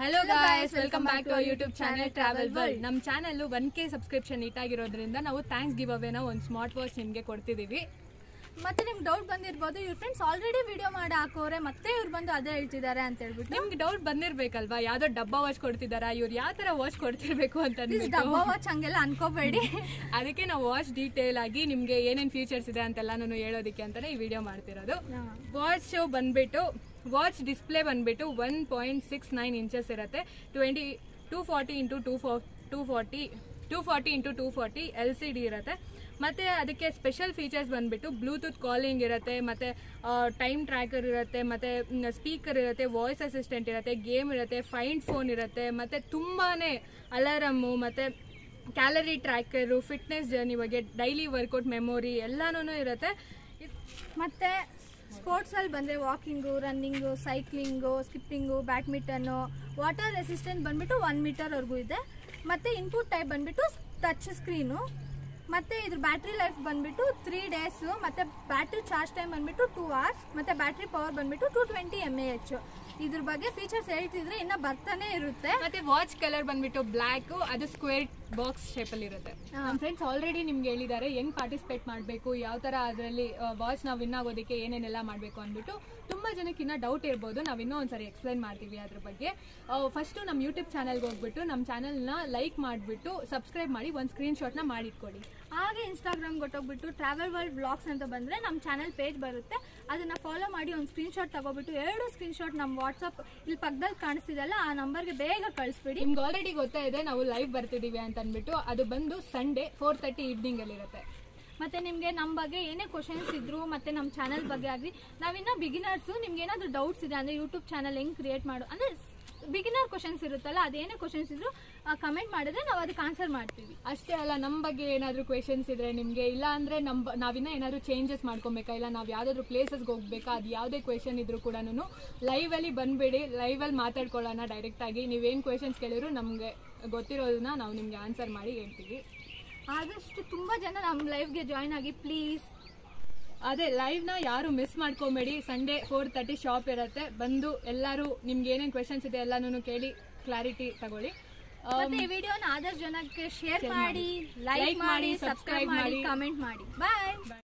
Hello guys welcome back to YouTube channel travel world ನಮ್ಮ channel one K subscription ಇಟ್ಟಾಗಿರೋದ್ರಿಂದ ನಾವು thanks give ಅವೇನ ಒಂದು smart watch ನಿಮಗೆ ಕೊಡ್ತಿದ್ದೀವಿ ಮತ್ತೆ ನಿಮ್ಗೆ ಡೌಟ್ ಬಂದಿರ್ಬೋದು ಇವ್ರ ಫ್ರೆಂಡ್ಸ್ ಆಲ್ರೆಡಿ ವಿಡಿಯೋ ಮಾಡಿ ಹಾಕೋರೆ ಮತ್ತೆ ಇವ್ರು ಬಂದು ಅದೇ ಹೇಳ್ತಿದ್ದಾರೆ ಅಂತ ಹೇಳ್ಬಿಟ್ಟು ನಿಮ್ಗೆ ಡೌಟ್ ಬಂದಿರ್ಬೇಕಲ್ವಾ ಯಾವ್ದೋ ಡಬ್ಬಾ ವಾಚ್ ಕೊಡ್ತಿದಾರಾ ಇವ್ರು ಯಾವ ತರ ವಾಚ್ ಕೊಡ್ತಿರ್ಬೇಕು ಅಂತ ಪ್ಲೀಸ್ ಅಂದ್ಬಿಟ್ಟು ಡಬ್ಬ ವಾಚ್ ಹಂಗೆಲ್ಲ ಅನ್ಕೋಬೇಡಿ ಅದಕ್ಕೆ ನಾವು ವಾಚ್ ಡೀಟೇಲ್ ಆಗಿ ನಿಮ್ಗೆ ಏನೇನ್ ಫೀಚರ್ಸ್ ಇದೆ ಅಂತೆಲ್ಲಾನು ಹೇಳೋದಕ್ಕೆ ಅಂತಾನೆ ಈ ವಿಡಿಯೋ ಮಾಡ್ತಿರೋದು ವಾಚ್ ಬಂದ್ಬಿಟ್ಟು ವಾಚ್ ಡಿಸ್ಪ್ಲೇ ಬಂದ್ಬಿಟ್ಟು one point six nine inches ಇರುತ್ತೆ twenty two forty into two four two forty two forty into two forty L C D ಇರುತ್ತೆ ಮತ್ತೆ ಅದಕ್ಕೆ ಸ್ಪೆಷಲ್ ಫೀಚರ್ಸ್ ಬಂದ್ಬಿಟ್ಟು ಬ್ಲೂಟೂತ್ ಕಾಲಿಂಗ್ ಇರುತ್ತೆ ಮತ್ತೆ ಟೈಮ್ ಟ್ರ್ಯಾಕರ್ ಇರುತ್ತೆ ಮತ್ತೆ ಸ್ಪೀಕರ್ ಇರುತ್ತೆ ವಾಯ್ಸ್ ಅಸಿಸ್ಟೆಂಟ್ ಇರುತ್ತೆ ಗೇಮ್ ಇರುತ್ತೆ ಫೈಂಡ್ ಫೋನ್ ಇರುತ್ತೆ ಮತ್ತೆ ತುಂಬಾನೇ ಅಲಾರಮ್ಮು ಮತ್ತೆ ಕ್ಯಾಲರಿ ಟ್ರ್ಯಾಕರು ಫಿಟ್ನೆಸ್ ಜರ್ನಿ ಬಗ್ಗೆ ಡೈಲಿ ವರ್ಕೌಟ್ ಮೆಮೊರಿ ಎಲ್ಲಾನು ಇರುತ್ತೆ ಇದ್- ಮತ್ತೆ ಸ್ಪೋರ್ಟ್ಸ್ ಅಲ್ಲಿ ಬಂದ್ರೆ walking running cycling skipping badminton water resistant ಬಂದ್ಬಿಟ್ಟು ಒನ್ ಮೀಟರ್ವರೆಗೂ ಇದೆ ಮತ್ತೆ ಇನ್ಪುಟ್ ಟೈಪ್ ಬಂದ್ಬಿಟ್ಟು ಟಚ್ ಸ್ಕ್ರೀನು ಮತ್ತೆ ಇದ್ರ ಬ್ಯಾಟ್ರಿ ಲೈಫ್ ಬಂದ್ಬಿಟ್ಟು ತ್ರೀ ಡೇಸು ಮತ್ತೆ ಬ್ಯಾಟ್ರಿ ಚಾರ್ಜ್ ಟೈಮ್ ಬಂದ್ಬಿಟ್ಟು ಟೂ ಅವರ್ಸ್ ಮತ್ತೆ ಬ್ಯಾಟ್ರಿ ಪವರ್ ಬಂದ್ಬಿಟ್ಟು two twenty M A H ಇದ್ರ ಬಗ್ಗೆ ಫೀಚರ್ಸ್ ಹೇಳ್ತಿದ್ರೆ ಇನ್ನ ಬರ್ತಾನೆ ಇರುತ್ತೆ ಮತ್ತೆ ವಾಚ್ ಕಲರ್ ಬಂದ್ಬಿಟ್ಟು ಬ್ಲ್ಯಾಕ್ ಅದು ಸ್ಕ್ವೇರ್ ಬಾಕ್ಸ್ ಶೇಪ್ ಅಲ್ಲಿ ಇರುತ್ತೆ ನಮ್ಮ ಫ್ರೆಂಡ್ಸ್ ಆಲ್ರೆಡಿ ನಿಮ್ಗೆ ಹೇಳಿದ್ದಾರೆ ಹೆಂಗ್ ಪಾರ್ಟಿಸಿಪೇಟ್ ಮಾಡಬೇಕು ಯಾವ ತರ ಅದರಲ್ಲಿ ವಾಚ್ ನಾವು ವಿನ್ ಆಗೋದಕ್ಕೆ ಏನೇನೆಲ್ಲ ಮಾಡಬೇಕು ಅಂದ್ಬಿಟ್ಟು ತುಂಬಾ ಜನಕ್ಕೆ ಇನ್ನ ಡೌಟ್ ಇರ್ಬೋದು ನಾವು ಇನ್ನೂ ಒಂದ್ಸರಿ ಎಕ್ಸ್ಪ್ಲೈನ್ ಮಾಡ್ತೀವಿ ಅದ್ರ ಬಗ್ಗೆ ಫಸ್ಟ್ ನಮ್ಮ ಯೂಟ್ಯೂಬ್ ಚಾನಲ್ಗೆ ಹೋಗ್ಬಿಟ್ಟು ನಮ್ಮ ಚಾನಲ್ನ ಲೈಕ್ ಮಾಡಿಬಿಟ್ಟು ಸಬ್ಸ್ಕ್ರೈಬ್ ಮಾಡಿ ಒಂದು ಸ್ಕ್ರೀನ್ ಶಾಟ್ನ ಮಾಡಿಟ್ಕೊಡಿ ಹಾಗೆ ಇನ್ಸ್ಟಾಗ್ರಾಮ್ ಕೊಟ್ಟೋಗ್ಬಿಟ್ಟು ಟ್ರಾವೆಲ್ ವರ್ಲ್ಡ್ ಬ್ಲಾಗ್ಸ್ ಅಂತ ಬಂದ್ರೆ ನಮ್ಮ ಚಾನಲ್ ಪೇಜ್ ಬರುತ್ತೆ ಅದನ್ನ ಫಾಲೋ ಮಾಡಿ ಒಂದು ಸ್ಕ್ರೀನ್ ಶಾಟ್ ತಗೋಬಿಟ್ಟು ಎರಡು ಸ್ಕ್ರೀನ್ ಶಾಟ್ ನಮ್ಮ ವಾಟ್ಸಪ್ ಇಲ್ಲಿ ಪಕ್ಕದಲ್ಲಿ ಕಾಣಿಸ್ತಿದೆಲ್ಲ ಆ ನಂಬರ್ಗೆ ಬೇಗ ಕಳಿಸ್ಬಿಡಿ ನಿಮ್ಗೆ ಆಲ್ರೆಡಿ ಗೊತ್ತಾ ಇದೆ ನಾವು ಲೈವ್ ಬರ್ತಿದೀವಿ ಅಂತ ಅಂದ್ಬಿಟ್ಟು ಅದು ಬಂದು ಸಂಡೇ ಫೋರ್ ತರ್ಟಿ ಈವ್ನಿಂಗ್ ಅಲ್ಲಿ ಇರುತ್ತೆ ಮತ್ತೆ ನಿಮ್ಗೆ ನಮ್ಮ ಬಗ್ಗೆ ಏನೇ ಕ್ವಶನ್ಸ್ ಇದ್ರು ಮತ್ತೆ ನಮ್ಮ ಚಾನಲ್ ಬಗ್ಗೆ ಆಗಲಿ ನಾವಿನ್ನ ಬಿಗಿನರ್ಸು ನಿಮ್ಗೆ ಏನಾದ್ರು ಡೌಟ್ಸ್ ಇದೆ ಅಂದ್ರೆ ಯೂಟ್ಯೂಬ್ ಚಾನಲ್ ಹೆಂಗ್ ಕ್ರಿಯೇಟ್ ಮಾಡು ಅಂದ್ರೆ ಬಿಗಿನರ್ ಕ್ವಶನ್ಸ್ ಇರುತ್ತಲ್ಲ ಅದೇನೇ ಕ್ವಶನ್ಸ್ ಇದ್ರು ಕಮೆಂಟ್ ಮಾಡಿದ್ರೆ ನಾವು ಅದಕ್ಕೆ ಆನ್ಸರ್ ಮಾಡ್ತೀವಿ ಅಷ್ಟೇ ಅಲ್ಲ ನಮ್ಮ ಬಗ್ಗೆ ಏನಾದರೂ ಕ್ವೆಶನ್ಸ್ ಇದ್ರೆ ನಿಮಗೆ ಇಲ್ಲ ಅಂದ್ರೆ ನಮ್ಮ ನಾವಿನ್ನ ಏನಾದರೂ ಚೇಂಜಸ್ ಮಾಡ್ಕೊಬೇಕಾ ಇಲ್ಲ ನಾವು ಯಾವ್ದಾದ್ರು ಪ್ಲೇಸಸ್ಗೆ ಹೋಗ್ಬೇಕಾ ಅದು ಯಾವುದೇ ಕ್ವೆಶನ್ ಇದ್ರೂ ಕೂಡ ಲೈವ್ ಅಲ್ಲಿ ಬಂದ್ಬಿಡಿ ಲೈವ್ ಅಲ್ಲಿ ಮಾತಾಡ್ಕೊಳ್ಳೋಣ ಡೈರೆಕ್ಟ್ ಆಗಿ ನೀವೇನು ಕ್ವೆಶನ್ಸ್ ಕೇಳಿದ್ರು ನಮಗೆ ಗೊತ್ತಿರೋದನ್ನ ನಾವು ನಿಮ್ಗೆ ಆನ್ಸರ್ ಮಾಡಿ ಹೇಳ್ತೀವಿ ಆದಷ್ಟು ತುಂಬಾ ಜನ ನಮ್ಮ ಲೈವ್ಗೆ ಜಾಯ್ನ್ ಆಗಿ ಪ್ಲೀಸ್ ಅದೇ ಲೈವ್ ನ ಯಾರು ಮಿಸ್ ಮಾಡ್ಕೊಬೇಡಿ ಸಂಡೇ ಫೋರ್ ತರ್ಟಿ ಶಾಪ್ ಇರುತ್ತೆ ಬಂದು ಎಲ್ಲರೂ ನಿಮ್ಗೆ ಏನೇನು ಕ್ವೆಶನ್ಸ್ ಇದೆ ಎಲ್ಲಾನು ಕೇಳಿ ಕ್ಲಾರಿಟಿ ತಗೊಳ್ಳಿ ಆ, ಮತ್ತೆ ಈ ವಿಡಿಯೋನ ಆದಷ್ಟು ಜನಕ್ಕೆ ಶೇರ್ Share ಮಾಡಿ ಮಾಡಿ. ಲೈಕ್ Like ಮಾಡಿ ಮಾಡಿ, ಸಬ್ಸ್ಕ್ರೈಬ್ subscribe ಮಾಡಿ ಮಾಡಿ. ಕಮೆಂಟ್ ಮಾಡಿ ಬಾಯ್ Bye.